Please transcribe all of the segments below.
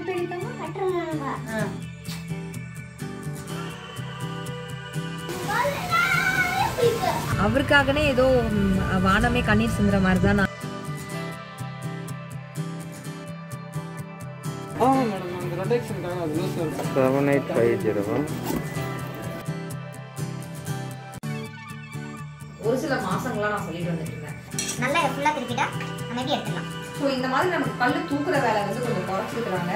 மறுப்பு எடுத்தாங்க கட்டுறமாங்க ஆ அவருக்காகனே ஏதோ ம், வானமே கண்ணீர் சிந்துற மாதிரி தான் நான் ஆமாம் மேடம் அந்த ரொட்டேஷனுக்காக அது லூஸ் வரும் செவன் எயிட் ஃபைவ் ஜீரோ ஒரு சில மாசங்களா நான் சொல்லிட்டு வந்துட்டு இருந்தேன் நல்லா இதை ஃபுல்லாக திருப்பிட்டா நம்ம எப்படி எடுத்துடலாம் ஸோ இந்த மாதிரி நமக்கு கல்லு தூக்குற வேலை வந்து கொஞ்சம் குறைச்சிருக்கிறாங்க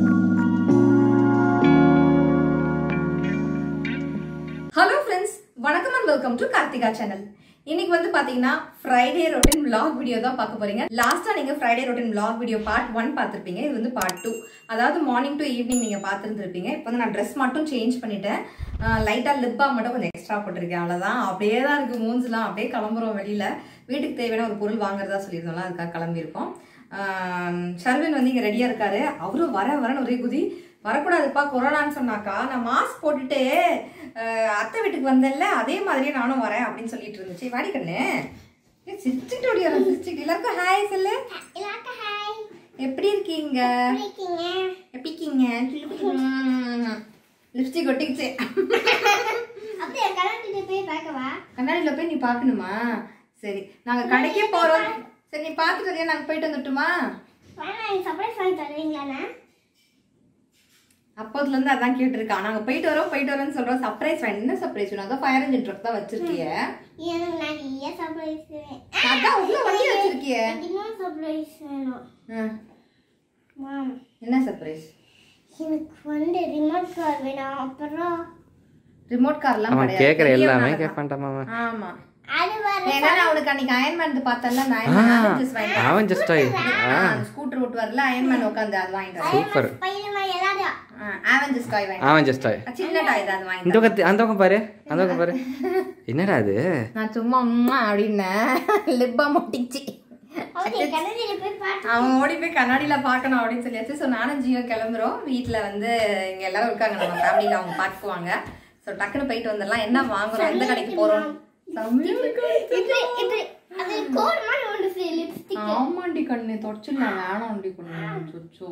ஹலோ ஃப்ரெண்ட்ஸ் வணக்கம் and welcome to Karthika channel இன்னைக்கு வந்து பாத்தீங்கன்னா ஃப்ரைடே ரொட்டின் vlog வீடியோ தான் பார்க்க போறீங்க லாஸ்டா நீங்க Friday routine vlog video part one பார்த்திருப்பீங்க இது வந்து பார்ட் டூ அதாவது மார்னிங் டு ஈவினிங் நீங்க பார்த்துருந்துருப்பீங்க இப்போ வந்து நான் ட்ரெஸ் மட்டும் சேஞ்ச் பண்ணிட்டேன் லைட்டா லிப்பா மட்டும் கொஞ்சம் எக்ஸ்ட்ரா போட்டிருக்கேன் அவ்வளவுதான் அப்படியே தான் இருக்கு மூஞ்சுலாம் அப்படியே கிளம்புறோம் வெளியில வீட்டுக்கு தேவையான ஒரு பொருள் வாங்குறதா சொல்லியிருந்தோம்ல அதுக்காக கிளம்பியிருக்கோம் ஷர்வின் வந்து இங்க ரெடியா இருக்காரு அவரும் வர வரன்னு ஒரே குதி வரக்கூடாதுப்பா கொரோனான்னு சொன்னாக்கா நான் மாஸ்க் போட்டுட்டு ஆஹ், அத்தை வீட்டுக்கு வந்தேன்ல அதே மாதிரியே நானும் வரேன் அப்படின்னு சொல்லிட்டு இருந்துச்சு வாடி கண்ணு ஏய், சிரிச்சுக்கிட்டு ஓடியாரு சிரிச்சுக்கிட்டு எல்லாருக்கும் ஹாய் சொல்லு எல்லாருக்கும் ஹாய் எப்படி இருக்கீங்க இருக்கீங்க எப்படி இருக்கீங்க லிப்ஸ்டிக் ஒட்டிக்கிச்சு அப்படி என் கலந்துட்டு போய் பார்க்கவா கண்ணாடியில போய் நீ பார்க்கணுமா சரி நாங்க கடைக்கே போறோம் சரி நீ பார்த்துட்டு வரியா நாங்க போயிட்டு வந்துட்டுமா வேணா எனக்கு சர்ப்ரைஸ் வாங்கி தருவீங்களாண்ணா அப்போதுல இருந்து அதான் கேட்டிருக்கான் நாங்க போயிட்டு வரோம் போயிட்டு வரோம்னு சொல்றோம் சர்ப்ரைஸ் வேணும் என்ன சர்ப்ரைஸ் வேணும் அதான் ஃபயர் இன்ஜின் ட்ரக் தான் வச்சிருக்கிய எனக்கு நிறைய சர்ப்ரைஸ் அதான் உள்ள வண்டி வச்சிருக்கிய எனக்கு இன்னும் சர்ப்ரைஸ் வேணும் ஆ, மாம் என்ன சர்ப்ரைஸ் எனக்கு வந்து ரிமோட் கார் வேணும் அப்புறம் ரிமோட் கார்லாம் அவன் கிடையாது கேட்குற எல்லாமே பெரியவனால தான். கேட்பான்ட்டான் அவன் ஆமா அது வர ஏன்னா நான் அவனுக்கு அன்னைக்கு அயன்மேன் பார்த்தல அந்த அயன்மேன் அவன் ஜஸ்ட் ஆயி ஸ்கூட்டர் ஓட்டு வரல அயன்மேன் உட்காந்து அது வாங்கிட்டு வரேன் சூப்பர் பையன் மாதிரி எல்லாரும் ஆவெஞ்சர்ஸ் டாய் வாங்கி அவன் ஜஸ்ட் ஆயி சின்ன டாய் தான் அது வாங்கி இந்த பக்கத்து அந்த பக்கம் பாரு அந்த பக்கம் பாரு என்னடா அது நான் சும்மா அம்மா அப்படின்னேன் லிப்பா மொட்டிச்சு ஓகே கலந்துட்டு போய் பார்த்து அவன் ஓடி போய் கண்ணாடியில பார்க்கணும் அப்படின்னு சொல்லியாச்சு ஸோ நானும் ஜியோ கிளம்புறோம் வீட்ல வந்து இங்க எல்லாரும் இருக்காங்க நம்ம ஃபேமிலியில அவங்க பார்த்துக்குவாங்க ஸோ டக்குன்னு போயிட்டு வந்துடலாம் என்ன வாங்குறோம் எந்த கடைக்கு போறோம் இப்படி இப்படி அது கோட் மாதிரி ஒன்று லிப்ஸ்டிக் ஆமாண்டி கண்ணு தொடச்சிடலாம் வேணாம்டி கண்ணு சொச்சோ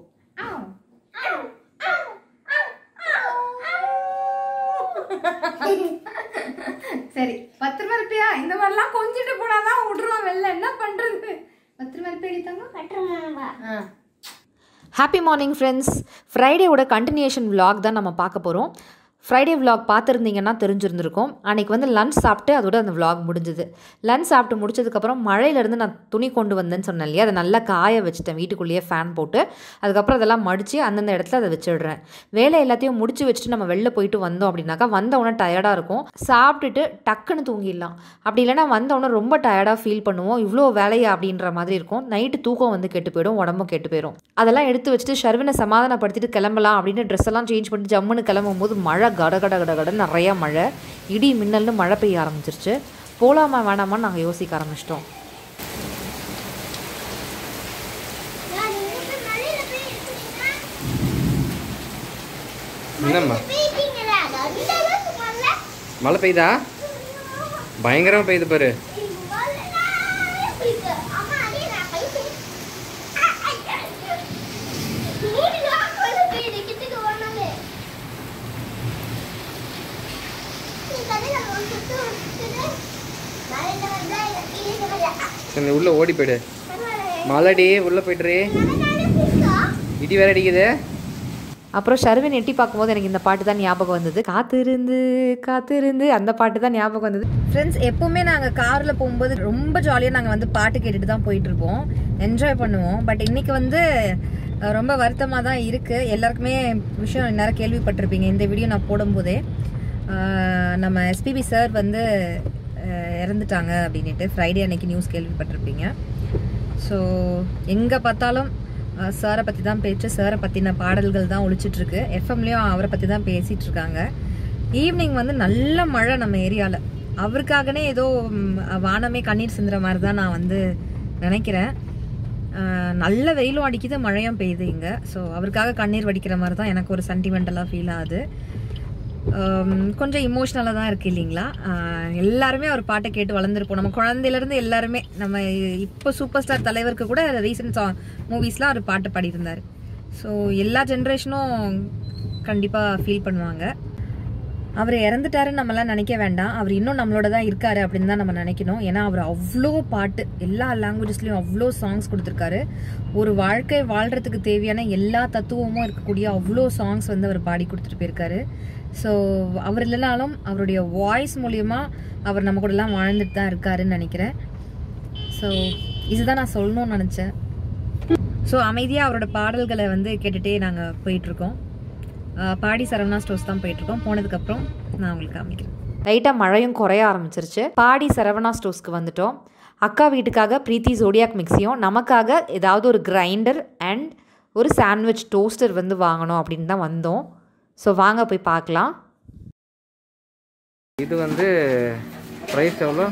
சரி பத்திரமா இருப்பியா இந்த மாதிரிலாம் கொஞ்சிட்டு போனாதான் விடுறோம் வெளில என்ன பண்றது பத்திரமா இருப்பியா அடித்தாங்க கட்டுறமாவா ஹாப்பி மார்னிங் ஃப்ரெண்ட்ஸ் ஃப்ரைடேவோட கண்டினியூஷன் vlog தான் நம்ம பார்க்க போகிறோம் ஃப்ரைடே vlog பார்த்துருந்தீங்கன்னா தெரிஞ்சிருந்திருக்கும் அன்றைக்கி வந்து லஞ்ச் சாப்பிட்டு அதோட அந்த vlog முடிஞ்சுது லஞ்ச் சாப்பிட்டு முடிச்சதுக்கப்புறம் மழையிலேருந்து நான் துணி கொண்டு வந்தேன்னு சொன்னேன் இல்லையா அதை நல்லா காய வச்சுட்டேன் வீட்டுக்குள்ளேயே ஃபேன் போட்டு அதுக்கப்புறம் அதெல்லாம் மடித்து அந்தந்த இடத்துல அதை வச்சிடுறேன் வேலை எல்லாத்தையும் முடிச்சு வச்சுட்டு நம்ம வெளில போயிட்டு வந்தோம் அப்படின்னாக்கா வந்த உடனே டயர்டாக இருக்கும் சாப்பிட்டுட்டு டக்குன்னு தூங்கிடலாம் அப்படி இல்லைன்னா வந்த உடனே ரொம்ப டயர்டாக ஃபீல் பண்ணுவோம் இவ்வளோ வேலையா அப்படின்ற மாதிரி இருக்கும் நைட்டு தூக்கம் வந்து கெட்டு போயிடும் உடம்பும் கெட்டு போயிடும் அதெல்லாம் எடுத்து வச்சுட்டு ஷர்வினை சமாதானப்படுத்திட்டு கிளம்பலாம் அப்படின்னு ட்ரெஸ் எல்லாம் சேஞ்ச் பண்ணிட்டு ஜம்முன்னு கிளம்பும் போது மழை கட கட கட கட நிறையா மழை இடி மின்னல்னு மழை பெய்ய ஆரம்பிச்சிருச்சு போலாமா வேணாமான்னு நாங்கள் யோசிக்க ஆரம்பிச்சிட்டோம் என்னம்மா மழை பெய்யுதா பயங்கரமா பெய்யுது பாரு சரி உள்ள ஓடி போயிடு மழைடி உள்ள போயிட்டுரு இடி வேற அடிக்குது அப்புறம் ஷர்வின் எட்டி பார்க்கும்போது எனக்கு இந்த பாட்டு தான் ஞாபகம் வந்தது காத்திருந்து காத்திருந்து அந்த பாட்டு தான் ஞாபகம் வந்தது ஃப்ரெண்ட்ஸ் எப்பவுமே நாங்கள் காரில் போகும்போது ரொம்ப ஜாலியாக நாங்கள் வந்து பாட்டு கேட்டுட்டு தான் போயிட்டு இருப்போம் என்ஜாய் பண்ணுவோம் பட் இன்னைக்கு வந்து அஹ், ரொம்ப வருத்தமாக தான் இருக்குது எல்லாருக்குமே விஷயம் நேரம் கேள்விப்பட்டிருப்பீங்க இந்த வீடியோ நான் போடும்போதே அஹ், நம்ம எஸ்பிபி சார் வந்து அஹ், இறந்துட்டாங்க அப்படின்ட்டு ஃப்ரைடே அன்னைக்கு நியூஸ் கேள்விப்பட்டிருப்பீங்க ஸோ எங்கே பார்த்தாலும் சாரை பற்றி தான் பேச்சு சாரை பற்றின பாடல்கள் தான் ஒழிச்சிட்டு இருக்கு எஃப்எம்லேயும் அவரை பற்றி தான் பேசிகிட்டு இருக்காங்க ஈவினிங் வந்து நல்ல மழை நம்ம ஏரியாவில் அவருக்காகனே ஏதோ ம், வானமே கண்ணீர் சிந்துற மாதிரி தான் நான் வந்து நினைக்கிறேன் அஹ், நல்ல வெயிலும் அடிக்குது மழையும் பெய்யுது இங்கே ஸோ அவருக்காக கண்ணீர் வடிக்கிற மாதிரி தான் எனக்கு ஒரு சென்டிமெண்டலாக ஃபீல் ஆகுது ஆம், கொஞ்சம் இமோஷ்னலாக தான் இருக்குது இல்லைங்களா ஆஹ் எல்லாருமே அவர் பாட்டை கேட்டு வளர்ந்துருப்போம் நம்ம குழந்தையிலேருந்து எல்லாருமே நம்ம இப்போ சூப்பர் ஸ்டார் தலைவருக்கு கூட ரீசெண்ட் சா மூவிஸ்லாம் அவர் பாட்டு பாடியிருந்தார் ஸோ எல்லா ஜென்ரேஷனும் கண்டிப்பாக ஃபீல் பண்ணுவாங்க அவர் இறந்துட்டாருன்னு நம்மலாம் நினைக்க வேண்டாம் அவர் இன்னும் நம்மளோட தான் இருக்காரு அப்படின்னு தான் நம்ம நினைக்கணும் ஏன்னா அவர் அவ்வளோ பாட்டு எல்லா லாங்குவேஜஸ்லையும் அவ்வளோ சாங்ஸ் கொடுத்துருக்காரு ஒரு வாழ்க்கை வாழ்றதுக்கு தேவையான எல்லா தத்துவமும் இருக்கக்கூடிய அவ்வளோ சாங்ஸ் வந்து அவர் பாடி கொடுத்துட்டு போயிருக்காரு ஸோ அவர் இல்லைனாலும் அவருடைய வாய்ஸ் மூலியமா அவர் நம்ம கூடலாம் வாழ்ந்துட்டு தான் இருக்காருன்னு நினைக்கிறேன் ஸோ இதுதான் நான் சொல்லணும்னு நினச்சேன் ஸோ அமைதியாக அவரோட பாடல்களை வந்து கேட்டுகிட்டே நாங்கள் போயிட்டுருக்கோம் அஹ் பாடி சரவணா ஸ்டோர்ஸ் தான் போயிட்டுருக்கோம் போனதுக்கப்புறம் நான் உங்களுக்கு காமிக்கிறேன் லைட்டாக மழையும் குறைய ஆரம்பிச்சிருச்சு பாடி சரவணா ஸ்டோர்ஸ்க்கு வந்துட்டோம் அக்கா வீட்டுக்காக பிரீத்தி ஜோடியாக் மிக்ஸியும் நமக்காக ஏதாவது ஒரு கிரைண்டர் அண்ட் ஒரு சாண்ட்விச் டோஸ்டர் வந்து வாங்கணும் அப்படின்னு தான் வந்தோம் ஸோ வாங்க போய் பார்க்கலாம் இது வந்து ப்ரைஸ் எவ்வளோ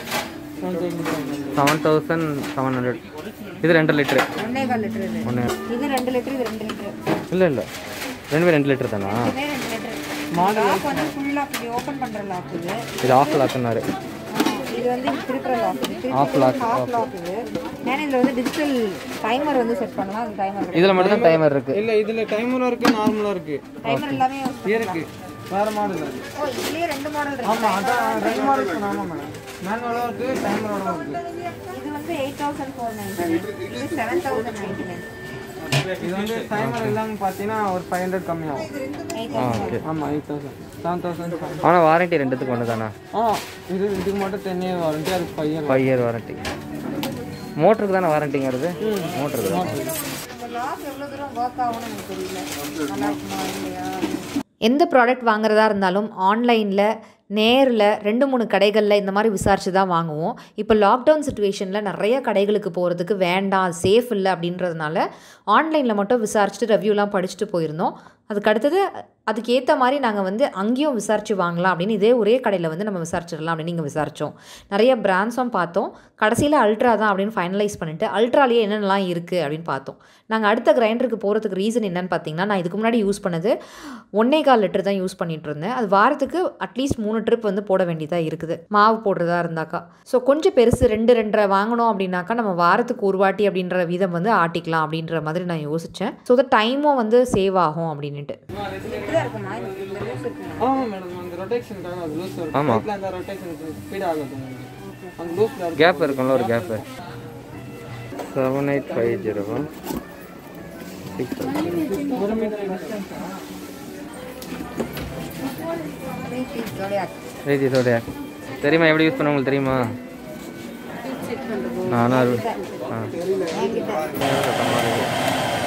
செவன் தௌசண்ட் செவன் ஹண்ட்ரட் இது ரெண்டு லிட்ரு ஒன்னே கால் லிட்டர் இது ஒன்று இது ரெண்டு லிட்டர் இது ரெண்டு லிட்டர் இல்லை இல்லை ரெண்டுமே ரெண்டு லிட்டர் தானா இதுவே ரெண்டு லிட்டர் லாக் வந்து ஃபுல்லாக இப்படி ஓப்பன் பண்ணுற லாக் இது இது ஆஃப் லாக்குன்னாரு இது வந்து இப்படி திருப்புற லாக் இது Off lock, ஆஃப் லாக் இது ஏன்னா இதில் வந்து டிஜிட்டல் டைமர் வந்து செட் பண்ணலாம் அது டைமர் இதில் மட்டும் தான் டைமர் இருக்குது இல்ல இதுல டைமரும் இருக்கு நார்மலா இருக்கு டைமர் எல்லாமே use பண்ணலாம். இருக்கு வேற மாடல் ஓ இதுலயே ரெண்டு மாடல் இருக்கு ஆமா அதான் ரெண்டு மாடல் இருக்கு ஆமா மேடம் மேனுவலா இருக்கு டைமரோட இருக்கு இது வந்து எயிட் தௌசண்ட் ஃபோர் நைன்டி இது செவன் தௌசண்ட் நைன்டி நைன் இது வந்து டைமர் இல்லாம பாத்தீங்கன்னா ஒரு ஃபைவ் ஹண்ட்ரட் கம்மியாகும் எயிட் ஆ ஓகே ஆமா எயிட் தௌசண்ட் செவன் தௌசண்ட் ஆனால் வாரண்ட்டி ரெண்டுத்துக்கு ஒன்று தானா ஆ இது இதுக்கு மட்டும் டென் இயர் வாரண்டி அதுக்கு five year five year warranty மோட்டருக்கு தானே வாரண்டிங்கிறது மோட்டருக்கு தான் இந்த லாக் எவ்வளோ தூரம் ஒர்க் ஆகும்னு எனக்கு தெரியல நல்லா இருக்குமா இல்லையா எந்த ப்ராடக்ட் வாங்குறதா இருந்தாலும் ஆன்லைனில் நேரில் ரெண்டு மூணு கடைகளில் இந்த மாதிரி விசாரித்து தான் வாங்குவோம் இப்போ லாக்டவுன் சுச்சுவேஷனில் நிறைய கடைகளுக்கு போகிறதுக்கு வேண்டாம் சேஃப் இல்லை அப்படின்றதுனால ஆன்லைனில் மட்டும் விசாரிச்சுட்டு ரிவ்யூலாம் படிச்சுட்டு போயிருந்தோம் அதுக்கு அடுத்தது அதுக்கு ஏற்ற மாதிரி நாங்கள் வந்து அங்கேயும் விசாரித்து வாங்கலாம் அப்படின்னு இதே ஒரே கடையில் வந்து நம்ம விசாரிச்சிடலாம் அப்படின்னு நீங்கள் விசாரித்தோம் நிறைய பிராண்ட்ஸும் பார்த்தோம் கடைசியில் அல்ட்ரா தான் அப்படின்னு ஃபைனலைஸ் பண்ணிவிட்டு அல்ட்ராலேயே என்னென்னலாம் இருக்குது அப்படின்னு பார்த்தோம் நாங்கள் அடுத்த கிரைண்டருக்கு போகிறதுக்கு ரீசன் என்னன்னு பார்த்தீங்கன்னா நான் இதுக்கு முன்னாடி யூஸ் பண்ணது ஒன்னே கால் லிட்டர் தான் யூஸ் பண்ணிட்டு இருந்தேன் அது வாரத்துக்கு அட்லீஸ்ட் மூணு ட்ரிப் வந்து போட வேண்டியதாக இருக்குது மாவு போடுறதா இருந்தாக்கா ஸோ கொஞ்சம் பெருசு ரெண்டு ரெண்டரை வாங்கணும் அப்படின்னாக்கா நம்ம வாரத்துக்கு ஒரு வாட்டி அப்படின்ற விதம் வந்து ஆட்டிக்கலாம் அப்படின்ற மாதிரி நான் யோசித்தேன் ஸோ த டைமும் வந்து சேவ் ஆகும் அப்படின்ட்டு இப்படிதான் இருக்குமா இந்த இந்த லூஸ் இருக்குமா ஆமா மேடம் அந்த ரொட்டேஷனுக்காக அது லூஸ் வரும் ஆமா. வீட்டில் அந்த ரொட்டேஷன் ஸ்பீட் ஆகுது உங்களுக்கு அந்த லூஸ்ல இருக்கு கேப் இருக்கும்ல ஒரு gap seven eight five zero six ஒரு மீட்டர் டிஸ்டன்ஸ் த்ரீ பீஸ் ஜோடியா ரேஜி இதோட தெரியுமா எப்படி யூஸ் பண்ண உங்களுக்கு தெரியுமா நானும் அது ஆ சத்தமாக இருக்கு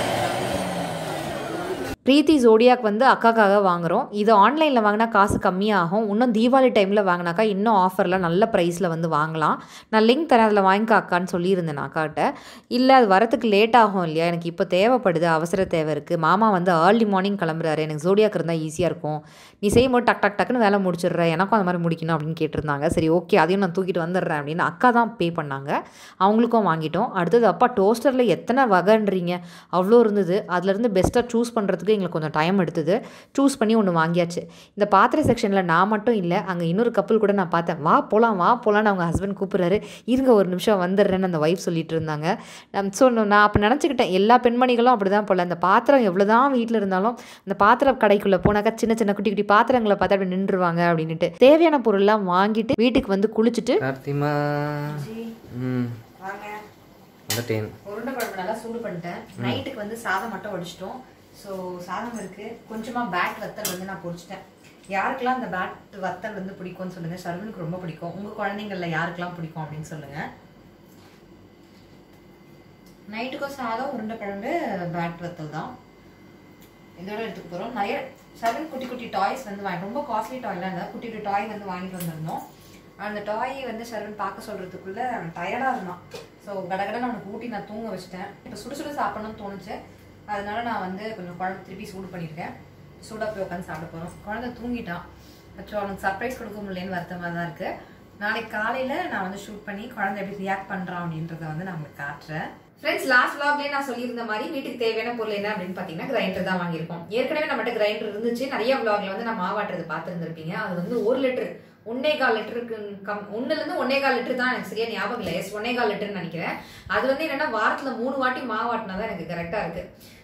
பிரீத்தி ஜோடியாக் வந்து அக்காக்காக வாங்குகிறோம் இது ஆன்லைனில் வாங்கினா காசு கம்மியாகும் இன்னும் தீபாவளி டைமில் வாங்கினாக்கா இன்னும் ஆஃபரில் நல்ல ப்ரைஸில் வந்து வாங்கலாம் நான் லிங்க் தரேன் அதில் வாங்கிக்கோ அக்கான்னு சொல்லியிருந்தேன் நான் அக்காட்ட இல்லை அது வரத்துக்கு லேட் ஆகும் இல்லையா எனக்கு இப்போ தேவைப்படுது அவசர தேவை இருக்குது மாமா வந்து ஏர்லி மார்னிங் கிளம்புறாரு எனக்கு ஜோடியாக் இருந்தால் ஈஸியாக இருக்கும் நீ செய்யும்போது டக் டக் டக்குன்னு வேலை முடிச்சிடுற எனக்கும் அந்த மாதிரி முடிக்கணும் அப்படின்னு கேட்டிருந்தாங்க சரி ஓகே அதையும் நான் தூக்கிட்டு வந்துடுறேன் அப்படின்னு அக்கா தான் பே பண்ணாங்க அவங்களுக்கும் வாங்கிட்டோம் அடுத்தது அப்பா டோஸ்டரில் எத்தனை வகைன்றீங்க அவ்வளோ இருந்தது அதுலேருந்து பெஸ்ட்டாக சூஸ் பண்ணுறதுக்கு எங்களுக்கு கொஞ்சம் டைம் எடுத்தது சூஸ் பண்ணி ஒன்று வாங்கியாச்சு இந்த பாத்திர செக்ஷனில் நான் மட்டும் இல்லை அங்கே இன்னொரு கப்பல் கூட நான் பார்த்தேன் வா போகலாம் வா போகலான்னு அவங்க ஹஸ்பண்ட் கூப்பிட்றாரு இருங்க ஒரு நிமிஷம் வந்துடுறேன்னு அந்த ஒய்ஃப் சொல்லிட்டு இருந்தாங்க ஸோ நான் அப்போ நினச்சிக்கிட்டேன் எல்லா பெண்மணிகளும் அப்படி தான் போல அந்த பாத்திரம் எவ்வளோ தான் வீட்டில் இருந்தாலும் அந்த பாத்திர கடைக்குள்ளே போனாக்கா சின்ன சின்ன குட்டி குட்டி பாத்திரங்களை பார்த்து அப்படி நின்றுவாங்க அப்படின்ட்டு தேவையான பொருள்லாம் வாங்கிட்டு வீட்டுக்கு வந்து குளிச்சுட்டு கார்த்திமா ம் வாங்க வந்துட்டேன் உருண்டை குழம்பு நல்லா சூடு பண்ணிட்டேன் நைட்டுக்கு வந்து சாதம் மட்டும் வடிச்சிட்டோம் ஸோ சாதம் இருக்கு கொஞ்சமாக பேட் வத்தல் வந்து நான் பொரிச்சிட்டேன் யாருக்கெல்லாம் இந்த பேட் வத்தல் வந்து பிடிக்கும்னு சொல்லுங்க சர்வனுக்கு ரொம்ப பிடிக்கும் உங்க குழந்தைங்கள்ல யாருக்கெல்லாம் பிடிக்கும் அப்படின்னு சொல்லுங்க நைட்டுக்கும் சாதம் உருண்டை குழம்பு பேட் வத்தல் தான் இதோட எடுத்துக்க போகிறோம் நிறைய செவன் குட்டி குட்டி டாய்ஸ் வந்து வாங்கி ரொம்ப காஸ்ட்லி டாய்லாம் இல்லை குட்டி குட்டி டாய் வந்து வாங்கிட்டு வந்திருந்தோம் அந்த டாய் வந்து சரவன் பார்க்க சொல்கிறதுக்குள்ள அவன் டயர்டாக இருந்தான் ஸோ கடகடன்னு அவனுக்கு ஊட்டி நான் தூங்க வச்சிட்டேன் இப்போ சுடு சுடு சாப்பிடணும்னு தோணுச்சு அதனால நான் வந்து கொஞ்சம் குழம்பு திருப்பி சூடு பண்ணியிருக்கேன் சூடாக போய் உட்காந்து சாப்பிட போகிறோம் குழந்தை தூங்கிட்டான் அச்சோ அவனுக்கு சர்ப்ரைஸ் கொடுக்க முடியலன்னு வருத்தமாக தான் இருக்குது நாளைக்கு காலையில் நான் வந்து ஷூட் பண்ணி குழந்தை எப்படி ரியாக்ட் பண்ணுறான் அப்படின்றத வந்து நான் உங்களுக்கு காட்டுறேன் ஃப்ரெண்ட்ஸ் லாஸ்ட் vlogலயே நான் சொல்லியிருந்த மாதிரி வீட்டுக்கு தேவையான பொருள் என்ன அப்படின்னு பார்த்தீங்கன்னா கிரைண்டர் தான் வாங்கியிருக்கோம் ஏற்கனவே நம்மகிட்ட கிரைண்டர் இருந்துச்சு நிறைய vlogல வந்து நான் மாவாட்டுறது பார்த்துருந்துருப்பீங்க அது வந்து ஒரு லிட்டர் ஒன்னே கால் லிட்டருக்கு கம் ஒன்னுல இருந்து ஒன்னே கால் லிட்டர் தான் எனக்கு சரியா ஞாபகம் இல்லை எஸ் ஒன்னே கால் லிட்டர்னு நினைக்கிறேன் அது வந்து என்னன்னா வாரத்துல மூணு வாட்டி மாவாட்டினா தான் எனக்கு கரெக்டா இருக்கு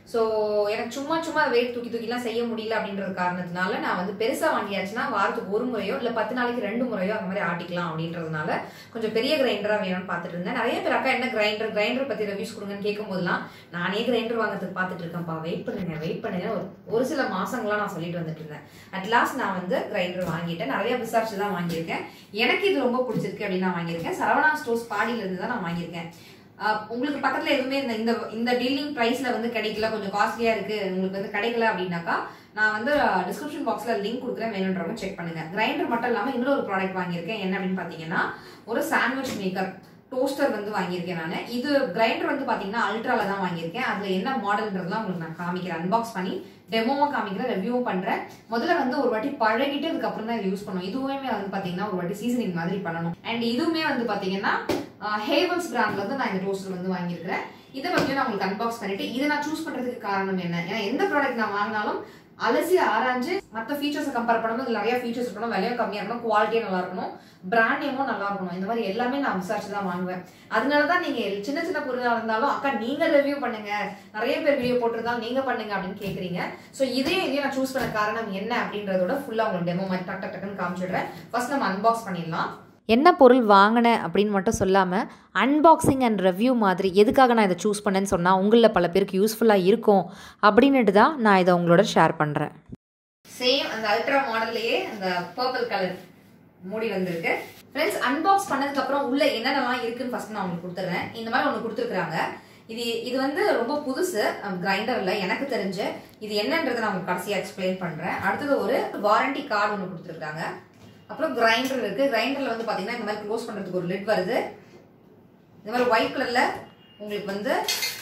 ஸோ எனக்கு சும்மா சும்மா வெயிட் தூக்கி தூக்கிலாம் செய்ய முடியல அப்படின்றது காரணத்தினால நான் வந்து பெருசாக வாங்கியாச்சுன்னா வாரத்துக்கு ஒரு முறையோ இல்லை பத்து நாளைக்கு ரெண்டு முறையோ அந்த மாதிரி ஆட்டிக்கலாம் அப்படின்றதுனால கொஞ்சம் பெரிய கிரைண்டராக வேணும்னு பார்த்துட்டு இருந்தேன் நிறைய பேர் அக்கா என்ன கிரைண்டர் கிரைண்டர் பற்றி ரிவ்யூஸ் கொடுங்கன்னு கேட்கும்போதெல்லாம் நானே கிரைண்டர் வாங்குறதுக்கு பார்த்துட்டு இருக்கேன்ப்பா வெயிட் பண்ணுங்க வெயிட் பண்ணுங்க ஒரு ஒரு சில மாசங்களா நான் சொல்லிட்டு வந்துட்டு இருந்தேன் அட் லாஸ்ட் நான் வந்து கிரைண்டர் வாங்கிட்டேன் நிறைய விசாரிச்சு தான் வாங்கியிருக்கேன் எனக்கு இது ரொம்ப பிடிச்சிருக்கு அப்படின்னு நான் வாங்கியிருக்கேன் சரவணா ஸ்டோர்ஸ் பாடியில இருந்து தான் நான் வாங்கியிருக்கேன் ஆஹ் உங்களுக்கு பக்கத்துல எதுவுமே இந்த இந்த இந்த டீலிங் பிரைஸ்ல வந்து கிடைக்கல கொஞ்சம் காஸ்ட்லியா இருக்கு உங்களுக்கு வந்து கிடைக்கல அப்படின்னாக்கா நான் வந்து டிஸ்கிரிப்ஷன் பாக்ஸ்ல லிங்க் கொடுக்குறேன் வேணுன்றவங்க செக் பண்ணுங்க கிரைண்டர் மட்டும் இல்லாம இன்னொரு ப்ராடக்ட் வாங்கியிருக்கேன் என்ன அப்படின்னு பாத்தீங்கன்னா ஒரு சாண்ட்விச் மேக்கர் டோஸ்டர் வந்து வாங்கியிருக்கேன் நான் இது கிரைண்டர் வந்து பாத்தீங்கன்னா அல்ட்ரால தான் வாங்கியிருக்கேன் அதுல என்ன மாடல்ன்றதுலாம் உங்களுக்கு நான் காமிக்கிறேன் அன்பாக்ஸ் பண்ணி டெமோவும் காமிக்கிறேன் ரிவ்யூவும் பண்றேன் முதல்ல வந்து ஒரு வாட்டி பழகிட்டு அதுக்கப்புறம் தான் இதை யூஸ் பண்ணும் இதுவுமே வந்து பாத்தீங்கன்னா ஒரு வாட்டி சீசனிங் மாதிரி பண்ணணும் அண்ட் இதுவுமே வந்து பாத்தீங்கன்னா ஹேவல்ஸ் பிராண்ட்ல இருந்து நான் இந்த டோஸ்டர் வந்து வாங்கியிருக்கிறேன் இதை பத்தி நான் உங்களுக்கு அன்பாக்ஸ் பண்ணிட்டு இதை நான் சூஸ் பண்றதுக்கு காரணம் என்ன ஏன்னா எந்த ப்ராடக்ட் நான் வாங்கினாலும் அலசி ஆராய்ஞ்சு மற்ற ஃபீச்சர்ஸை கம்பேர் பண்ணும்போது நிறைய ஃபீச்சர்ஸ் இருக்கணும் விலையும் கம்மியா இருக்கணும் குவாலிட்டியும் நல்லா இருக்கணும் பிராண்ட் நேமும் நல்லா இருக்கணும் இந்த மாதிரி எல்லாமே நான் விசாரிச்சு தான் வாங்குவேன் அதனால தான் நீங்க சின்ன சின்ன பொருளா இருந்தாலும் அக்கா நீங்க ரிவ்யூ பண்ணுங்க நிறைய பேர் வீடியோ போட்டிருந்தாலும் நீங்க பண்ணுங்க அப்படின்னு கேக்குறீங்க ஸோ இதையும் இதையும் நான் சூஸ் பண்ண காரணம் என்ன அப்படின்றதோட ஃபுல்லா உங்களுக்கு டெமோ மாதிரி டக் டக் டக்குன்னு காமிச்சிடுறேன் ஃபர்ஸ்ட் நம்ம அன்பாக்ஸ் பண்ணிடலாம் என்ன பொருள் வாங்கினேன் அப்படின்னு மட்டும் சொல்லாமல் அன்பாக்சிங் அண்ட் ரிவ்யூ மாதிரி எதுக்காக நான் இதை சூஸ் பண்ணேன்னு சொன்னால் உங்களில் பல பேருக்கு யூஸ்ஃபுல்லாக இருக்கும் அப்படின்னுட்டு தான் நான் இதை உங்களோட ஷேர் பண்ணுறேன் சேம் அந்த அல்ட்ரா மாடல்லையே அந்த பர்பிள் கலர் மூடி வந்திருக்கு ஃப்ரெண்ட்ஸ் அன்பாக்ஸ் பண்ணதுக்கு அப்புறம் உள்ள என்னென்னலாம் இருக்குன்னு ஃபர்ஸ்ட் நான் உங்களுக்கு கொடுத்துறேன் இந்த மாதிரி ஒன்று கொடுத்துருக்காங்க இது இது வந்து ரொம்ப புதுசு கிரைண்டர்ல எனக்கு தெரிஞ்சு இது என்னன்றதை நான் உங்களுக்கு கடைசியா எக்ஸ்பிளைன் பண்றேன் அடுத்தது ஒரு வாரண்டி கார்டு ஒன்று கொடுத்துருக்காங்க அப்புறம் கிரைண்டர் இருக்கு கிரைண்டர்ல வந்து பாத்தீங்கன்னா இந்த மாதிரி க்ளோஸ் பண்றதுக்கு ஒரு லிட் வருது இந்த மாதிரி ஒயிட் கலர்ல உங்களுக்கு வந்து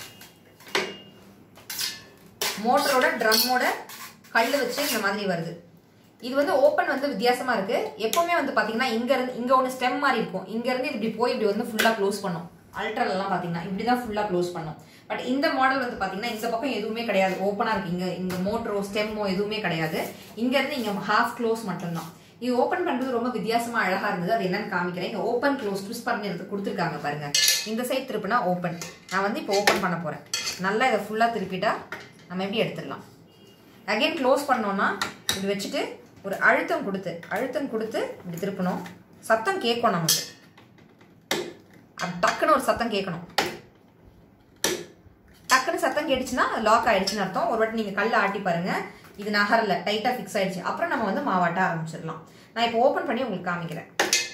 மோட்டரோட ட்ரம்மோட கல் வச்சு இந்த மாதிரி வருது இது வந்து ஓப்பன் வந்து வித்தியாசமா இருக்கு எப்பவுமே வந்து பாத்தீங்கன்னா இங்க இருந்து இங்க ஒன்று ஸ்டெம் மாதிரி இருக்கும் இங்க இருந்து இப்படி போய் இப்படி வந்து ஃபுல்லா க்ளோஸ் பண்ணும் அல்ட்ரால எல்லாம் பாத்தீங்கன்னா இப்படிதான் ஃபுல்லா க்ளோஸ் பண்ணும் பட் இந்த மாடல் வந்து பாத்தீங்கன்னா இந்த பக்கம் எதுவுமே கிடையாது ஓப்பனா இருக்கு இங்க இங்க மோட்டரோ ஸ்டெம்மோ எதுவுமே கிடையாது இங்க இருந்து இங்க ஹாஃப் க்ளோஸ் மட்டும்தான் இது ஓப்பன் பண்றது ரொம்ப வித்தியாசமா அழகா இருந்தது அது என்னன்னு காமிக்கிறேன் இங்க ஓப்பன் க்ளோஸ் ட்விஸ்ட் பண்ணி எடுத்து கொடுத்துருக்காங்க பாருங்க இந்த சைட் திருப்பினா ஓப்பன் நான் வந்து இப்போ ஓப்பன் பண்ண போறேன் நல்லா இதை ஃபுல்லா திருப்பிட்டா நம்ம எப்படி எடுத்துடலாம் அகைன் க்ளோஸ் பண்ணோம்னா இப்படி வச்சுட்டு ஒரு அழுத்தம் கொடுத்து அழுத்தம் கொடுத்து இப்படி திருப்பணும் சத்தம் கேட்கும் நமக்கு அது டக்குன்னு ஒரு சத்தம் கேட்கணும் டக்குன்னு சத்தம் கேட்டுச்சுன்னா லாக் ஆயிடுச்சுன்னு அர்த்தம் ஒரு வாட்டி நீங்க கல்ல ஆட்டி பாருங்க இது நகரல டைட்டா ஃபிக்ஸ் ஆயிடுச்சு அப்புறம் நம்ம வந்து மாவாட்ட ஆரம்பிச்சிடலாம் நான் இப்போ ஓப்பன் பண்ணி உங்களுக்கு காமிக்கிறேன்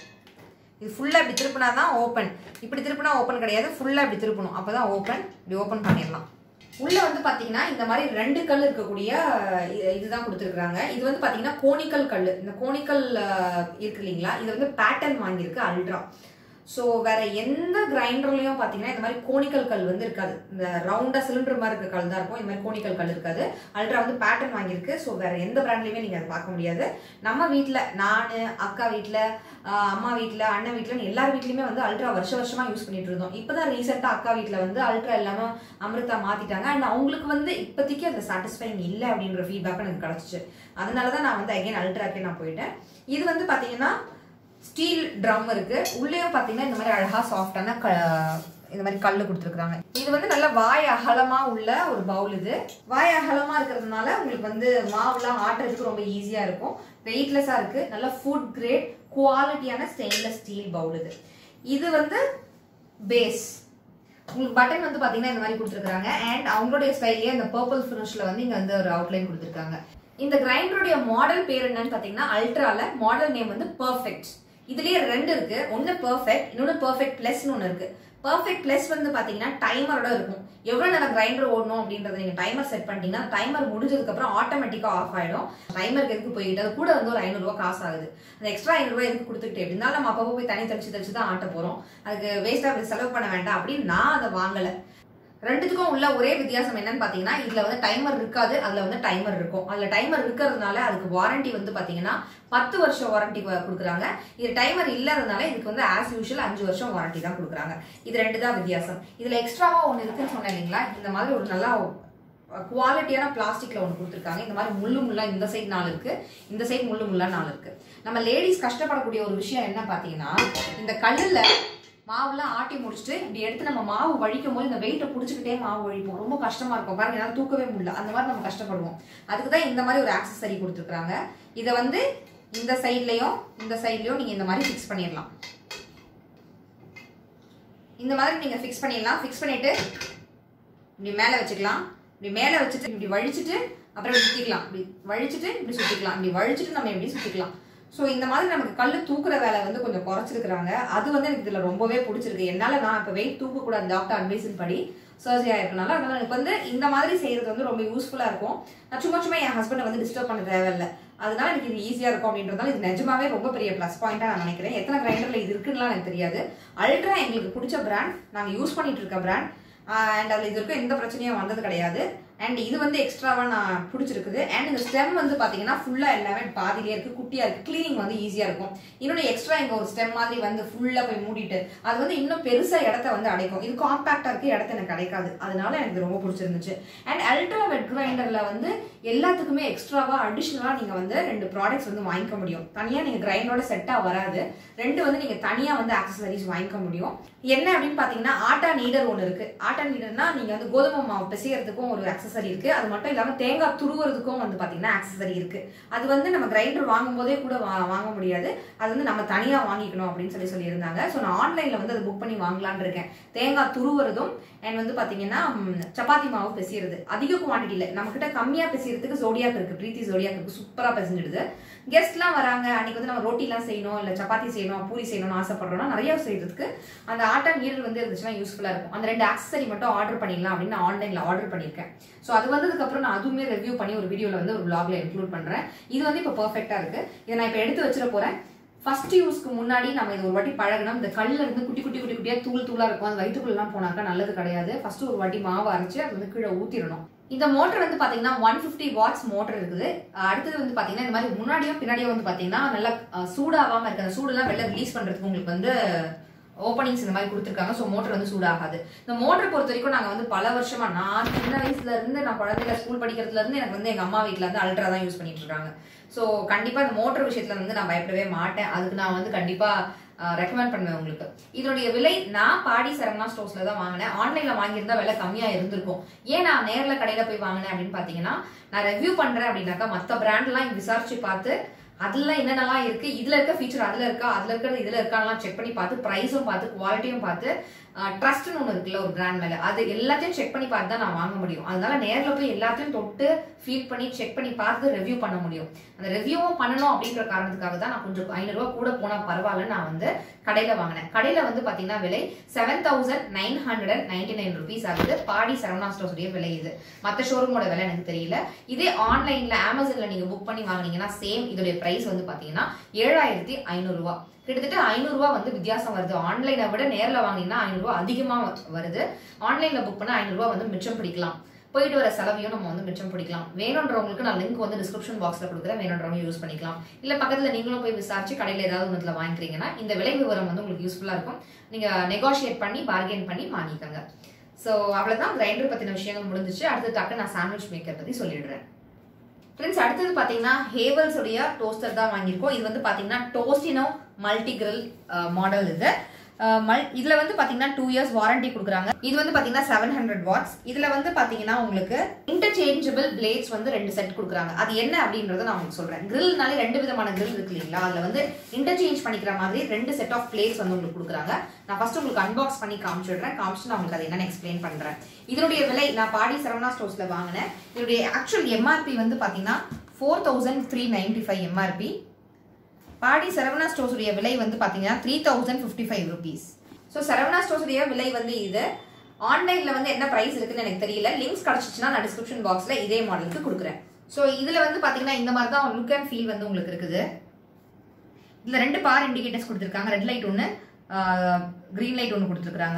இது ஃபுல்லா இப்படி திருப்பினா தான் ஓப்பன் இப்படி திருப்பினா ஓப்பன் கிடையாது ஃபுல்லா இப்படி திருப்பணும் அப்பதான் ஓப்பன் இப்படி ஓப்பன் பண்ணிடலாம் உள்ள வந்து பாத்தீங்கன்னா இந்த மாதிரி ரெண்டு கல் இருக்கக்கூடிய இது- இதுதான் கொடுத்துருக்காங்க இது வந்து பாத்தீங்கன்னா கோணிக்கல் கல் இந்த கோணிக்கல் அஹ், இருக்கு இல்லைங்களா இது வந்து பேட்டர்ன் வாங்கியிருக்கு அல்ட்ரா ஸோ வேற எந்த கிரைண்டர்லயும் பாத்தீங்கன்னா இந்த மாதிரி கோணிக்கல் கல் வந்து இருக்காது இந்த ரவுண்டா சிலிண்டர் மாதிரி இருக்க கல் தான் இருக்கும் இந்த மாதிரி கோணிக்கல் கல் இருக்காது அல்ட்ரா வந்து பேட்டர்ன் வாங்கியிருக்கு ஸோ வேற எந்த பிராண்ட்லயுமே நீங்க அதை பார்க்க முடியாது நம்ம வீட்ல நானு அக்கா வீட்ல ஆஹ் அம்மா வீட்ல அண்ணன் வீட்ல எல்லார் வீட்லயுமே வந்து அல்ட்ரா வருஷ வருஷமா யூஸ் பண்ணிட்டு இருந்தோம் இப்பதான் ரீசெண்டா அக்கா வீட்ல வந்து அல்ட்ரா எல்லாமே அமிர்தா மாத்திட்டாங்க அண்ட் அவங்களுக்கு வந்து இப்போதைக்கு அந்த சாட்டிஸ்ஃபைங் இல்லை அப்படின்ற ஃபீட்பேக் எனக்கு கிடைச்சிச்சு அதனால தான் நான் வந்து அகைன் அல்ட்ராக்கே நான் போயிட்டேன் இது வந்து பாத்தீங்கன்னா ஸ்டீல் ட்ரம் இருக்கு உள்ளேயும் பாத்தீங்கன்னா இந்த மாதிரி அழகா சாஃப்டான க இந்த மாதிரி கல்லு கொடுத்துருக்காங்க இது வந்து நல்ல வாய் அகலமா உள்ள ஒரு பவுல் இது வாய் அகலமா இருக்கிறதுனால உங்களுக்கு வந்து மாவுலாம் ஆட்டுறதுக்கு ரொம்ப ஈஸியா இருக்கும் வெயிட்லெஸ்ஸா இருக்கு நல்ல ஃபுட் கிரேட் குவாலிட்டியான ஸ்டெயின்லெஸ் ஸ்டீல் பவுல் இது இது வந்து பேஸ் உங்களுக்கு பட்டன் வந்து பாத்தீங்கன்னா இந்த மாதிரி கொடுத்துருக்காங்க அண்ட் அவங்களுடைய ஸ்டைல்லே அந்த பர்பிள் ஃபினிஷ்ல வந்து இங்க வந்து ஒரு அவுட்லைன் கொடுத்துருக்காங்க இந்த கிரைண்டருடைய மாடல் பேர் என்னன்னு பாத்தீங்கன்னா அல்ட்ரால மாடல் நேம் வந்து பெர்ஃபெக்ட் இதுலயே ரெண்டு இருக்கு ஒன்னு பெர்ஃபெக்ட் இன்னொன்னு பெர்ஃபெக்ட் பிளஸ்னு ஒன்னு இருக்கு பெர்ஃபெக்ட் பிளஸ் வந்து பாத்தீங்கன்னா டைமரோட இருக்கும் எவ்வளவு நேரம் கிரைண்டர் ஓடணும் அப்படின்றத நீங்க டைமர் செட் பண்ணிட்டீங்கன்னா டைமர் முடிஞ்சதுக்கு அப்புறம் ஆட்டோமேட்டிக்கா ஆஃப் ஆயிடும் டைமருக்கு எதுக்கு போய்கிட்டு அது கூட வந்து ஒரு ஐநூறு ரூபாய் காசு ஆகுது அந்த எக்ஸ்ட்ரா ஐநூறு ரூபாய் எதுக்கு கொடுத்துக்கிட்டு இருந்தாலும் நம்ம அப்பப்போ போய் தனி தெளிச்சு தெளிச்சு தான் ஆட்ட போறோம் அதுக்கு வேஸ்டா செலவு பண்ண வேண்டாம் அப்படின்னு நான் அதை வாங்கல ரெண்டுத்துக்கும் உள்ள ஒரே வித்தியாசம் என்னன்னு பாத்தீங்கன்னா இதுல வந்து டைமர் இருக்காது அதுல வந்து டைமர் இருக்கும் அதுல டைமர் இருக்கிறதுனால அதுக்கு வாரண்டி வந்து பாத்தீங்கன்னா பத்து வருஷம் வாரண்டி கொடுக்குறாங்க இது டைமர் இல்லாதனால இதுக்கு வந்து ஆஸ் யூஷுவல் அஞ்சு வருஷம் வாரண்டி தான் கொடுக்குறாங்க இது ரெண்டு தான் வித்தியாசம் இதுல எக்ஸ்ட்ராவா ஒன்னு இருக்குன்னு சொன்னேன் இல்லைங்களா இந்த மாதிரி ஒரு நல்லா குவாலிட்டியான பிளாஸ்டிக்ல ஒன்று கொடுத்துருக்காங்க இந்த மாதிரி முள்ளு முள்ளா இந்த சைடு நாலு இருக்கு இந்த சைடு முள்ளு முள்ளா நாலு இருக்கு நம்ம லேடிஸ் கஷ்டப்படக்கூடிய ஒரு விஷயம் என்ன பாத்தீங்கன்னா இந்த கல்லுல மாவுலாம் ஆட்டி முடிச்சுட்டு இப்படி எடுத்து நம்ம மாவு வழிக்கும் போது இந்த வெயிட்டை பிடிச்சிக்கிட்டே மாவு வழிப்போம் ரொம்ப கஷ்டமா இருக்கும் பாருங்க என்னால் தூக்கவே முடியல அந்த மாதிரி நம்ம கஷ்டப்படுவோம் அதுக்கு தான் இந்த மாதிரி ஒரு ஆக்சசரி கொடுத்துருக்காங்க இதை வந்து இந்த சைட்லயும் இந்த சைட்லயும் நீங்க இந்த மாதிரி ஃபிக்ஸ் பண்ணிடலாம் இந்த மாதிரி நீங்க ஃபிக்ஸ் பண்ணிடலாம் ஃபிக்ஸ் பண்ணிட்டு இப்படி மேலே வச்சுக்கலாம் இப்படி மேலே வச்சுட்டு இப்படி வழிச்சிட்டு அப்புறம் இப்படி சுற்றிக்கலாம் இப்படி வழிச்சிட்டு இப்படி சுற்றிக்கலாம் இப்படி வழிச்சிட்டு நம்ம இப்படி சுற்றிக்கலாம் ஸோ இந்த மாதிரி நமக்கு கல் தூக்குற வேலை வந்து கொஞ்சம் குறைச்சிருக்கிறாங்க அது வந்து எனக்கு இதில் ரொம்பவே பிடிச்சிருக்கு என்னால் நான் இப்போ வெயிட் தூக்கக்கூடாது டாக்டர் அட்வைஸின் படி சர்ஜரி ஆயிருக்கனால அதனால எனக்கு வந்து இந்த மாதிரி செய்யறது வந்து ரொம்ப யூஸ்ஃபுல்லாக இருக்கும் நான் சும்மா சும்மா என் ஹஸ்பண்டை வந்து டிஸ்டர்ப் பண்ண தேவையில்லை அதனால எனக்கு இது ஈஸியாக இருக்கும் அப்படின்றதால இது நிஜமாவே ரொம்ப பெரிய ப்ளஸ் பாயிண்டாக நான் நினைக்கிறேன் எத்தனை கிரைண்டரில் இது இருக்குன்னுலாம் எனக்கு தெரியாது அல்ட்ரா எங்களுக்கு பிடிச்ச பிராண்ட் நாங்கள் யூஸ் பண்ணிட்டு இருக்க பிராண்ட் அண்ட் அதில் இது வரைக்கும் எந்த பிரச்சனையும் வந்தது கிடையாது அண்ட் இது வந்து எக்ஸ்ட்ராவாக நான் பிடிச்சிருக்குது அண்ட் இந்த ஸ்டெம் வந்து பார்த்தீங்கன்னா ஃபுல்லாக எல்லாமே பாதியிலே இருக்குது குட்டியாக இருக்குது க்ளீனிங் வந்து ஈஸியாக இருக்கும் இன்னொன்று எக்ஸ்ட்ரா இங்கே ஒரு ஸ்டெம் மாதிரி வந்து ஃபுல்லாக போய் மூடிட்டு அது வந்து இன்னும் பெருசாக இடத்த வந்து அடைக்கும் இது காம்பேக்டாக இருக்குது இடத்த எனக்கு கிடைக்காது அதனால எனக்கு இது ரொம்ப பிடிச்சிருந்துச்சு அண்ட் அல்ட்ரா வெட் கிரைண்டரில் வந்து எல்லாத்துக்குமே எக்ஸ்ட்ராவாக அடிஷ்னலாக நீங்கள் வந்து ரெண்டு ப்ராடக்ட்ஸ் வந்து வாங்கிக்க முடியும் தனியாக நீங்கள் கிரைண்டரோட செட்டாக வராது ரெண்டு வந்து நீங்கள் தனியாக வந்து ஆக்சசரிஸ் வாங்கிக்க முடியும் என்ன அப்படின்னு பார்த்தீங்கன்னா ஆட்டா நீடர் ஒன்று இருக்குது ஆட்டா நீடர்னா நீங்கள் வந்து கோதுமை மாவு பிசையறதுக்கும் ஒரு ஆக்சசரி இருக்கு அது மட்டும் இல்லாமல் தேங்காய் துருவுறதுக்கும் வந்து பார்த்தீங்கன்னா ஆக்சசரி இருக்கு அது வந்து நம்ம கிரைண்டர் வாங்கும் போதே கூட வா- வாங்க முடியாது அது வந்து நம்ம தனியாக வாங்கிக்கணும் அப்படின்னு சொல்லி சொல்லியிருந்தாங்க ஸோ நான் ஆன்லைனில் வந்து அதை புக் பண்ணி வாங்கலான்னு இருக்கேன் தேங்காய் துருவுறதும் அண்ட் வந்து பார்த்தீங்கன்னா ம், சப்பாத்தி மாவு பிசையிறது அதிக குவான்டிட்டியில் நம்மக்கிட்ட கம்மியாக பிசையறதுக்கு ஜோடியாக் இருக்கு பிரீத்தி ஜோடியாக் இருக்கு சூப்பராக பிசைஞ்சிடுது கெஸ்ட்லாம் வராங்க அன்னைக்கு வந்து நம்ம ரொட்டிலாம் செய்யணும் இல்லை சப்பாத்தி செய்யணும் பூரி செய்யணும்னு ஆசைப்படுறோம்னா நிறைய செய்யறதுக்கு அந்த ஆட்டா நீரல் வந்து இருந்துச்சுன்னா யூஸ்ஃபுல்லாக இருக்கும் அந்த ரெண்டு ஆக்சசரி மட்டும் ஆர்டர் பண்ணிடலாம் அப்படின்னு நான் ஆன்லைனில் ஆர்டர் பண்ணியிருக்கேன் ஸோ அது வந்ததுக்கப்புறம் நான் அதுவுமே ரிவ்யூ பண்ணி ஒரு வீடியோவில் வந்து ஒரு vlogல இன்க்ளூட் பண்ணுறேன் இது வந்து இப்போ பர்ஃபெக்டாக இருக்கு இதை நான் இப்போ எடுத்து வச்சிட போகிறேன் ஃபர்ஸ்ட் யூஸ்க்கு முன்னாடி நம்ம இது ஒரு வாட்டி பழகணும் இந்த கல்ல இருந்து குட்டி குட்டி குட்டி குட்டியா தூள் தூளா இருக்கும் அது வயிற்றுக்குள்ளலாம் போனாக்கா நல்லது கிடையாது ஃபர்ஸ்ட் ஒரு வாட்டி மாவு அரைச்சு அது வந்து கீழே ஊத்திடணும் இந்த மோட்டர் வந்து பாத்தீங்கன்னா ஒன் பிப்டி வாட்ஸ் மோட்டர் இருக்குது அஹ் அடுத்தது வந்து பாத்தீங்கன்னா இந்த மாதிரி முன்னாடியும் பின்னாடியும் வந்து பாத்தீங்கன்னா நல்லா அஹ், சூடாகாம இருக்கு அந்த சூடெல்லாம் வெளில ரிலீஸ் பண்றதுக்கு உங்களுக்கு வந்து ஓப்பனிங்ஸ் இந்த மாதிரி கொடுத்துருக்காங்க ஸோ மோட்டர் வந்து சூடாகாது இந்த மோட்டர் பொறுத்த வரைக்கும் நாங்கள் வந்து பல வருஷமா நான் சின்ன வயசுல இருந்து நான் குழந்தையில ஸ்கூல் படிக்கிறதுல இருந்து எனக்கு வந்து எங்க அம்மா வீட்டில் வந்து அல்ட்ரா தான் யூஸ் பண்ணிட்டு இருக்காங்க ஸோ கண்டிப்பா இந்த மோட்டர் விஷயத்துல வந்து நான் பயப்படவே மாட்டேன் அதுக்கு நான் வந்து கண்டிப்பா ரெக்கமெண்ட் பண்ணுவேன் உங்களுக்கு இதனுடைய விலை நான் பாடி சரவணா ஸ்டோர்ஸ்ல தான் வாங்கினேன் ஆன்லைன்ல வாங்கியிருந்தா விலை கம்மியா இருந்திருக்கும் ஏன் நான் நேர்ல கடையில போய் வாங்கினேன் அப்படின்னு பாத்தீங்கன்னா நான் ரிவ்யூ பண்றேன் அப்படின்னாக்கா மத்த பிராண்ட்லாம் விசாரிச்சு பார்த்து அதுல என்னென்னலாம் இருக்கு இதுல இருக்க ஃபீச்சர் அதுல இருக்கா அதுல இருக்கிறது இதுல இருக்கான்லாம் செக் பண்ணி பார்த்து ப்ரைஸும் பார்த்து குவாலிட்டியும் பார்த்து ட்ரஸ்ட்னு ஒன்று இருக்குல்ல ஒரு பிராண்ட் மேல அது எல்லாத்தையும் செக் பண்ணி பார்த்து தான் நான் வாங்க முடியும் அதனால நேர்ல போய் எல்லாத்தையும் தொட்டு ஃபீல் பண்ணி செக் பண்ணி பார்த்து ரிவ்யூ பண்ண முடியும் அந்த ரிவ்யூவும் பண்ணணும் அப்படின்ற காரணத்துக்காக தான் நான் கொஞ்சம் ஐநூறு ரூபாய் கூட போனா பரவாயில்ல நான் வந்து கடையில வாங்கினேன் கடையில வந்து பாத்தீங்கன்னா விலை seven thousand nine hundred and ninety nine rupees ஆகுது பாடி சரவணா ஸ்டோர்ஸுடைய விலை இது மற்ற ஷோரூமோட விலை எனக்கு தெரியல இதே ஆன்லைன்ல அமேசான்ல நீங்க புக் பண்ணி வாங்குனீங்கன்னா சேம் இதோடைய பிரைஸ் வந்து பாத்தீங்கன்னா ஏழாயிரத்தி ஐநூறு ரூபாய் கிட்டத்தட்ட ஐநூறு ரூபாய் வந்து வித்தியாசம் வருது ஆன்லைனை விட நேர்ல வாங்கினீங்கன்னா ஐநூறு ரூபாய் அதிகமா வ- வருது ஆன்லைன்ல புக் பண்ணா ஐநூறு ரூபாய் வந்து மிச்சம் பிடிக்கலாம் போயிட்டு வர செலவையும் நம்ம வந்து மிச்சம் பிடிக்கலாம் வேணுன்றவங்களுக்கு நான் லிங்க் வந்து டிஸ்கிரிப்ஷன் பாக்ஸ்ல கொடுக்குறேன் வேணுன்றவங்க யூஸ் பண்ணிக்கலாம் இல்ல பக்கத்துல நீங்களும் போய் விசாரிச்சு கடையில ஏதாவது ஒன்றுல வாங்கிக்கிறீங்கன்னா இந்த விலை விவரம் வந்து உங்களுக்கு யூஸ்ஃபுல்லா இருக்கும் நீங்க நெகோஷியேட் பண்ணி பார்கெயின் பண்ணி வாங்கிக்கோங்க ஸோ அவ்வளவுதான் கிரைண்டர் பத்தின விஷயங்கள் முடிஞ்சிச்சு அடுத்து டக்கு நான் சாண்ட்விச் மேக்கர் பத்தி சொல்லிடுறேன் ஃப்ரெண்ட்ஸ் அடுத்தது பாத்தீங்கன்னா ஹேவல்ஸ் உடைய டோஸ்டர் தான் வாங்கியிருக்கோம் இது வந்து பாத்தீங்கன்னா டோஸ்டினோ மல்டி கிரில் மாடல் இது அஹ், மல்- இதுல வந்து பாத்தீங்கன்னா டூ இயர்ஸ் வாரண்டி கொடுக்குறாங்க இது வந்து பாத்தீங்கன்னா செவன் ஹண்ட்ரட் வாட்ஸ் இதுல வந்து பாத்தீங்கன்னா உங்களுக்கு இன்டர்சேஞ்சபிள் பிளேட்ஸ் வந்து ரெண்டு செட் கொடுக்குறாங்க அது என்ன அப்படின்றத நான் உங்களுக்கு சொல்றேன் கிரில்னாலே ரெண்டு விதமான கிரில் இருக்கு இல்லைங்களா அதுல வந்து இன்டர்சேஞ்ச் பண்ணிக்கிற மாதிரி ரெண்டு செட் ஆஃப் பிளேட்ஸ் வந்து உங்களுக்கு கொடுக்குறாங்க நான் ஃபர்ஸ்ட் உங்களுக்கு அன்பாக்ஸ் பண்ணி காமிச்சிடுறேன் காமிச்சு நான் உங்களுக்கு அதை என்னன்னு எக்ஸ்பிளைன் பண்றேன் இதனுடைய விலை நான் பாடி சரவணா ஸ்டோர்ஸ்ல வாங்கினேன் இதனுடைய ஆக்சுவல் எம்ஆர்பி வந்து பாத்தீங்கன்னா four thousand three ninety five MRP Padi Saravana stores உடைய விலை வந்து பாத்தீங்கன்னா three thousand fifty five rupees so Saravana stores உடைய விலை வந்து இது ஆன்லைன்ல வந்து என்ன பிரைஸ் இருக்குன்னு எனக்கு தெரியல லிங்க்ஸ் கிடைச்சிச்சுன்னா நான் டிஸ்கிரிப்ஷன் பாக்ஸ்ல இதே மாடலுக்கு கொடுக்குறேன் ஸோ இதுல வந்து பாத்தீங்கன்னா இந்த மாதிரி தான் லுக் அண்ட் ஃபீல் வந்து உங்களுக்கு இருக்குது இதுல ரெண்டு பார் இண்டிகேட்டர்ஸ் கொடுத்துருக்காங்க ரெட் லைட் ஒன்று கிரீன் லைட் ஒன்று கொடுத்துருக்காங்க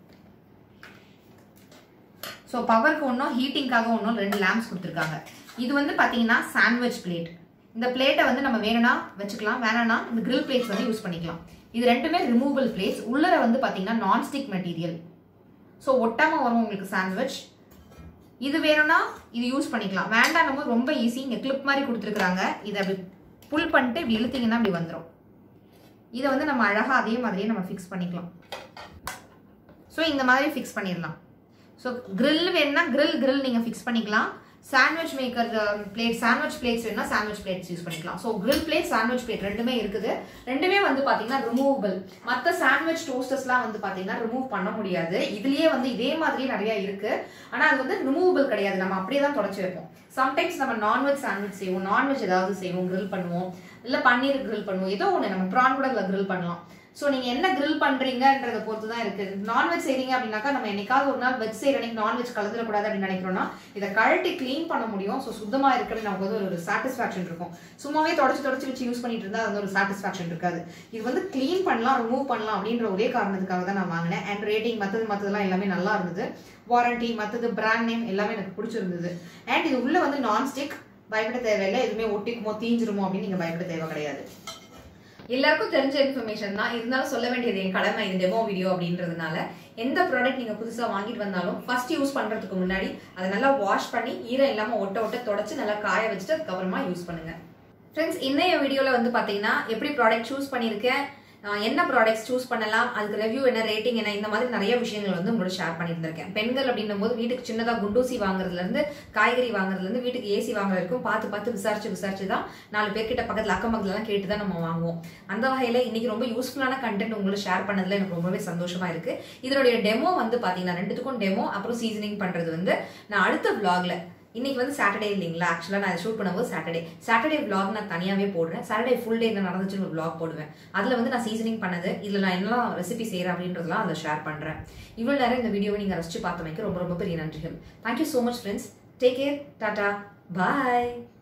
ஸோ பவருக்கு ஒன்றும் ஹீட்டிங்காக ஒன்றும் ரெண்டு லேம்ப்ஸ் கொடுத்துருக்காங்க இது வந்து பார்த்தீங்கன்னா சாண்ட்விச் பிளேட் இந்த பிளேட்டை வந்து நம்ம வேணும்னா வச்சுக்கலாம் வேணாம்னா இந்த grill பிளேட்ஸ் வந்து யூஸ் பண்ணிக்கலாம் இது ரெண்டுமே ரிமூவபிள் பிளேட்ஸ் உள்ளர வந்து பார்த்தீங்கன்னா நான்ஸ்டிக் மெட்டீரியல் ஸோ ஒட்டாம வரும் உங்களுக்கு சாண்ட்விச் இது வேணும்னா இது யூஸ் பண்ணிக்கலாம் வேண்டாம் நம்ம ரொம்ப ஈஸி இங்கே கிளிப் மாதிரி கொடுத்துருக்காங்க இதை அப்படி புல் பண்ணிட்டு இப்படி இழுத்தீங்கன்னா இப்படி வந்துடும் இதை வந்து நம்ம அழகாக அதே மாதிரியே நம்ம ஃபிக்ஸ் பண்ணிக்கலாம் ஸோ இந்த மாதிரி ஃபிக்ஸ் பண்ணிடலாம் ஸோ grill வேணும்னா grill grill நீங்கள் ஃபிக்ஸ் பண்ணிக்கலாம் sandwich maker plate sandwich plates வேணும்னா சாண்ட்விச் பிளேட்ஸ் யூஸ் பண்ணிக்கலாம் so grill plate sandwich plate ரெண்டுமே இருக்குது ரெண்டுமே வந்து பார்த்தீங்கன்னா ரிமூவபிள் மற்ற சாண்ட்விச் டோஸ்டர்ஸ்லாம் வந்து பார்த்தீங்கன்னா ரிமூவ் பண்ண முடியாது இதுலயே வந்து இதே மாதிரி நிறைய இருக்கு ஆனால் அது வந்து ரிமூவபிள் கிடையாது நம்ம அப்படியே தான் தொடச்சி வைப்போம் சம்டைம்ஸ் நம்ம நான்வெஜ் சாண்ட்விச் செய்வோம் நான்வெஜ் ஏதாவது செய்வோம் grill பண்ணுவோம் இல்லை பன்னீர் grill பண்ணுவோம் ஏதோ ஒன்று நம்ம ப்ரான் கூட அதில் grill பண்ணலாம் ஸோ நீங்க என்ன grill பண்றீங்கன்றத பொறுத்து தான் இருக்கு நான்வெஜ் செய்றீங்க அப்படின்னாக்கா நம்ம என்னைக்காவது ஒரு நாள் வெஜ் செய்யற அன்னைக்கு நான்வெஜ் கலந்துடக்கூடாது அப்படின்னு நினைக்கிறோம்னா இதை கழட்டி க்ளீன் பண்ண முடியும் ஸோ சுத்தமா இருக்கிறது நமக்கு வந்து ஒரு சாட்டிஸ்ஃபேக்ஷன் இருக்கும் சும்மாவே தொடச்சு தொடச்சு வச்சு யூஸ் பண்ணிட்டு இருந்தா அது வந்து ஒரு சாட்டிஸ்ஃபேக்ஷன் இருக்காது இது வந்து க்ளீன் பண்ணலாம் ரிமூவ் பண்ணலாம் அப்படின்ற ஒரே காரணத்துக்காக தான் நான் வாங்கினேன் அண்ட் ரேட்டிங் மற்றது மற்றதெல்லாம் எல்லாமே நல்லா இருந்தது வாரண்டி மற்றது பிராண்ட் நேம் எல்லாமே எனக்கு பிடிச்சிருந்தது அண்ட் இது உள்ள வந்து நான்ஸ்டிக் பயப்பட தேவையில்லை எதுவுமே ஒட்டிக்குமோ தீஞ்சிருமோ அப்படின்னு நீங்க பயப்பட தேவை கிடையாது எல்லாருக்கும் தெரிஞ்ச இன்ஃபர்மேஷன் தான் இருந்தாலும் சொல்ல வேண்டியது என் கடமை இது டெமோ வீடியோ அப்படின்றதுனால எந்த ப்ராடக்ட் நீங்க புதுசா வாங்கிட்டு வந்தாலும் ஃபர்ஸ்ட் யூஸ் பண்றதுக்கு முன்னாடி அதை நல்லா வாஷ் பண்ணி ஈரம் இல்லாம ஒட்ட ஒட்ட தொடச்சு நல்லா காய வச்சுட்டு அதுக்கப்புறமா யூஸ் பண்ணுங்க ஃப்ரெண்ட்ஸ் இன்னைய வீடியோல வந்து பாத்தீங்கன்னா எப்படி ப்ராடக்ட் சூஸ் பண்ணியிருக்கேன் ஆஹ் என்ன ப்ராடக்ட்ஸ் சூஸ் பண்ணலாம் அதுக்கு ரிவ்யூ என்ன ரேட்டிங் என்ன இந்த மாதிரி நிறைய விஷயங்கள் வந்து உங்களோட ஷேர் பண்ணியிருந்திருக்கேன் பெண்கள் அப்படின்னும் போது வீட்டுக்கு சின்னதாக குண்டூசி வாங்குறதுல இருந்து காய்கறி வாங்குறதுல இருந்து வீட்டுக்கு ஏசி வாங்குற வரைக்கும் பார்த்து பார்த்து விசாரிச்சு விசாரிச்சு தான் நாலு பேர்கிட்ட பக்கத்தில் அக்கம் பக்கத்துலலாம் கேட்டு தான் நம்ம வாங்குவோம் அந்த வகையில் இன்னைக்கு ரொம்ப யூஸ்ஃபுல்லான கண்டென்ட் உங்களுக்கு ஷேர் பண்ணதுல எனக்கு ரொம்பவே சந்தோஷமா இருக்கு இதனுடைய டெமோ வந்து பார்த்தீங்கன்னா ரெண்டுத்துக்கும் டெமோ அப்புறம் சீசனிங் பண்றது வந்து நான் அடுத்த vlogல இன்னைக்கு வந்து சாட்டர்டே இல்லைங்களா ஆக்சுவலாக நான் ஷூட் பண்ணும்போது சாட்டர்டே சாட்டர்டே vlog நான் தனியாகவே போடுறேன் சாட்டர்டே ஃபுல் டே என்ன நடந்துச்சுன்னு ஒரு vlog போடுவேன் அதில் வந்து நான் சீசனிங் பண்ணது இதில் நான் என்னெல்லாம் ரெசிபி செய்கிறேன் அப்படின்றதெல்லாம் அதில் ஷேர் பண்ணுறேன் இவ்வளோ நேரம் இந்த வீடியோவை நீங்கள் ரசிச்சு பார்த்தமைக்கு ரொம்ப ரொம்ப பெரிய நன்றிகள் thank you so much friends take care tata பாய்